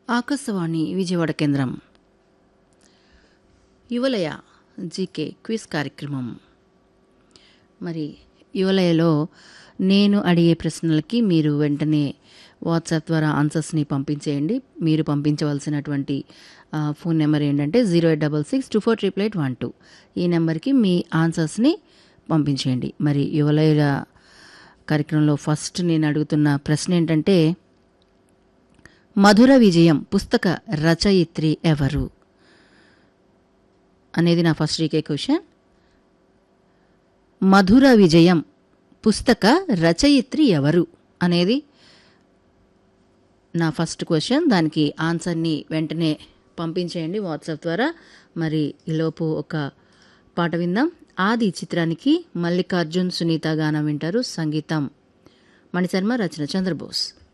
ఆకాశవాణి విజయవాడ కేంద్రం యువలయ GK quiz కార్యక్రమం మరి యువలయలో నేను అడిగే ప్రశ్నలకి మీరు వెంటనే వాట్సాప్ ద్వారా ఆన్సర్స్ని పంపించేయండి మీరు పంపించవలసినటువంటి ఆ, ఫోన్ నెంబర్ ఏంటంటే zero eight double six two four triple eight one two ఈ నెంబర్కి మీ ఆన్సర్స్ని పంపించేయండి మరి యువలయ కార్యక్రమంలో ఫస్ట్ నేను అడుగుతున్న ప్రశ్న ఏంటంటే మధుర విజయం పుస్తక రచయిత్రి ఎవరు అనేది నా ఫస్ట్ జీకే క్వశ్చన్ మధుర విజయం పుస్తక రచయిత్రి ఎవరు అనేది నా ఫస్ట్ క్వశ్చన్ దానికి ఆన్సర్ని వెంటనే పంపించేయండి వాట్సాప్ ద్వారా మరి ఈలోపు ఒక పాట విందాం ఆది చిత్రానికి మల్లికార్జున్ సునీత గానం వింటారు సంగీతం మణిశర్మ రచన చంద్రబోస్